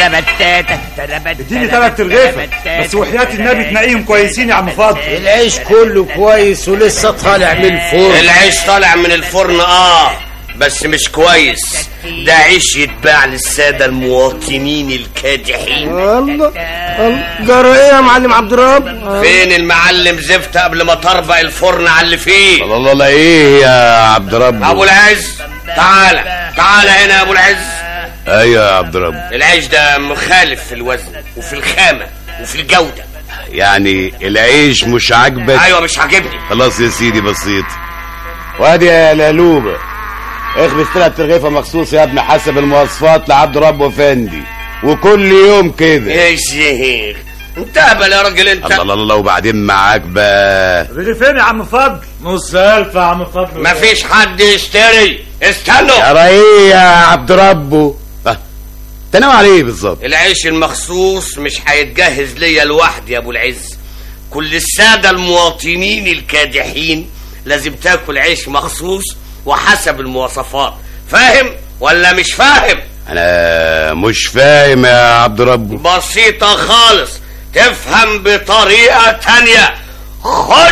اديني ثلاث رغيفة بس وحياة النبي تنقيهم كويسين يا عم فاضل العيش كله كويس ولسه طالع من الفرن العيش طالع من الفرن اه بس مش كويس ده عيش يتباع للسادة المواطنين الكادحين الله الله جرى ايه يا معلم عبد الرب فين المعلم زفت قبل ما تربع الفرن على اللي فيه الله الله ايه يا عبد رب ابو العز تعالى تعالى هنا يا ابو العز ايوه يا عبد رب العيش ده مخالف في الوزن وفي الخامة وفي الجودة يعني العيش مش عاجبك ايوه مش عاجبني خلاص يا سيدي بسيط وادي يا لالوبة اخبز ثلاث رغيفة مخصوص يا ابني حسب المواصفات لعبد رب وفندي وكل يوم كده يا شيخ انت هبل يا راجل انت الله الله الله وبعدين معاك بقى رغيفين يا عم فضل نص ألف يا عم فضل مفيش حد يشتري استنوا يا ايه يا عبد ربه اه، انت ناوي على ايه بالظبط العيش المخصوص مش هيتجهز ليا لوحدي يا ابو العز كل السادة المواطنين الكادحين لازم تاكل عيش مخصوص وحسب المواصفات فاهم ولا مش فاهم انا مش فاهم يا عبد ربه بسيطة خالص تفهم بطريقة تانية خد